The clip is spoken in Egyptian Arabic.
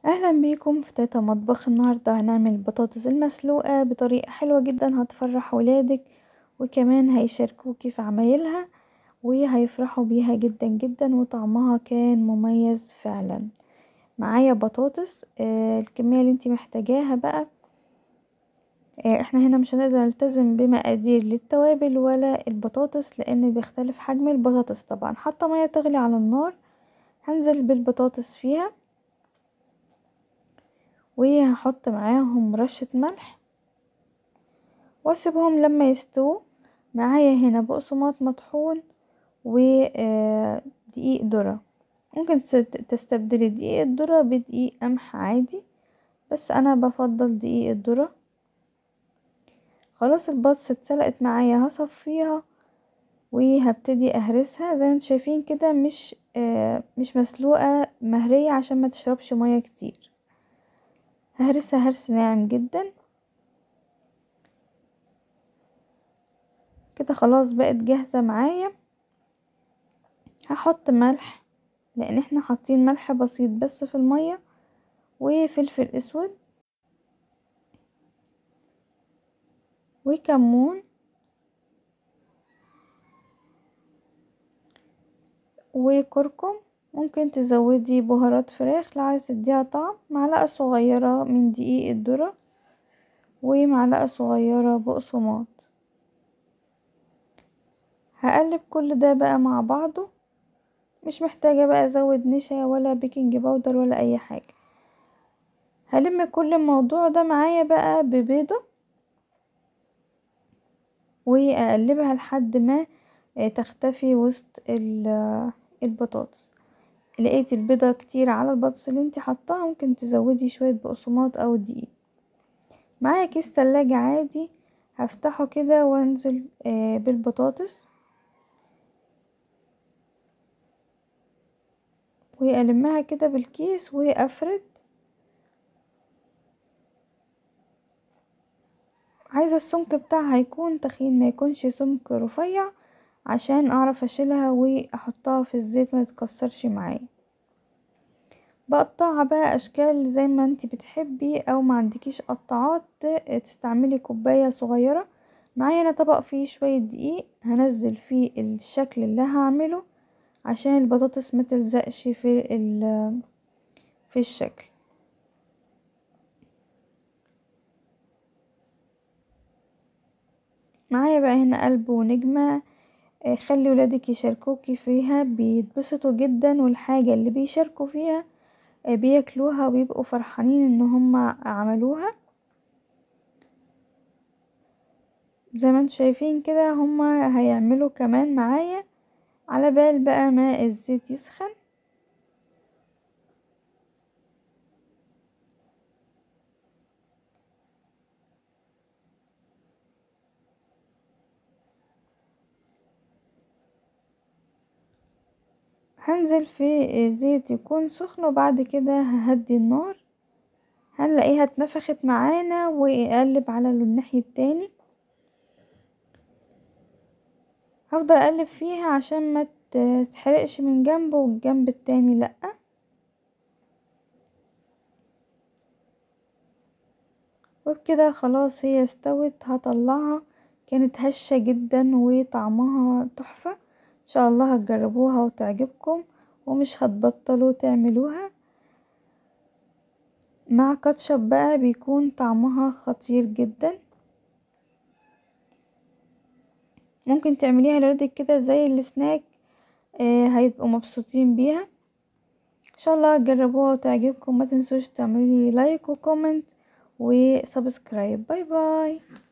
اهلا بيكم في تاتا مطبخ النهارده هنعمل البطاطس المسلوقه بطريقه حلوه جدا هتفرح ولادك وكمان هيشاركوكي في عمايلها وهيفرحوا بيها جدا جدا وطعمها كان مميز فعلا معايا بطاطس آه الكميه اللي انتي محتاجاها بقى آه احنا هنا مش هنقدر نلتزم بمقادير للتوابل ولا البطاطس لان بيختلف حجم البطاطس طبعا حاطه ميه تغلي على النار هنزل بالبطاطس فيها وهحط معاهم رشة ملح واسيبهم لما يستووا معايا هنا بقسماط مطحون ودقيق ذرة ممكن تستبدلي دقيق الذرة بدقيق قمح عادي بس انا بفضل دقيق الذرة خلاص البطاطس اتسلقت معايا هصفيها وهبتدي اهرسها زي ما انتم شايفين كده مش آه مش مسلوقة مهرية عشان ما تشربش مية كتير ههرسها هرس ناعم جدا كده خلاص بقت جاهزة معايا هحط ملح لان احنا حاطين ملح بسيط بس في المية وفلفل اسود وكمون وكركم ممكن تزودي بهارات فراخ لو عايزة تديها طعم معلقة صغيرة من دقيق الذرة ومعلقة صغيرة بقسماط هقلب كل ده بقى مع بعضه مش محتاجة بقى ازود نشا ولا بيكنج باودر ولا اي حاجة هلم كل الموضوع ده معايا بقى ببيضة واقلبها لحد ما تختفي وسط البطاطس لقيتي البيضة كتير على البطاطس اللي انتي حطاها ممكن تزودي شوية بقسماط او دقيق معايا كيس تلاجة عادي هفتحه كده وانزل آه بالبطاطس والمها كده بالكيس وافرد عايزة السمك بتاعها يكون تخين ما يكونش سمك رفيع عشان اعرف اشيلها واحطها في الزيت ما تتكسرش معايا بقطعها بقى اشكال زي ما انتي بتحبي او ما عندكيش قطعات تستعملي كوباية صغيرة معايا انا طبق فيه شوية دقيق هنزل فيه الشكل اللي هعمله عشان البطاطس ما تلزقش في في الشكل معايا بقى هنا قلب ونجمة خلي ولادك يشاركوكي فيها بيتبسطوا جدا والحاجة اللي بيشاركوا فيها بياكلوها ويبقوا فرحانين ان هما عملوها زي ما انتم شايفين كده هما هيعملوا كمان معايا على بال بقى ما الزيت يسخن هنزل في زيت يكون سخن وبعد كده ههدي النار هنلاقيها اتنفخت معانا واقلب على الناحية التاني هفضل اقلب فيها عشان ما تتحرقش من جنب والجنب التاني لأ وبكده خلاص هي استوت هطلعها كانت هشة جدا وطعمها تحفة ان شاء الله هتجربوها وتعجبكم ومش هتبطلوا تعملوها مع كاتشب بقى بيكون طعمها خطير جدا ممكن تعمليها لولادك كده زي السناك آه هيبقوا مبسوطين بيها ان شاء الله تجربوها وتعجبكم ما تنسوش تعملوا لي لايك وكومنت وسبسكرايب باي باي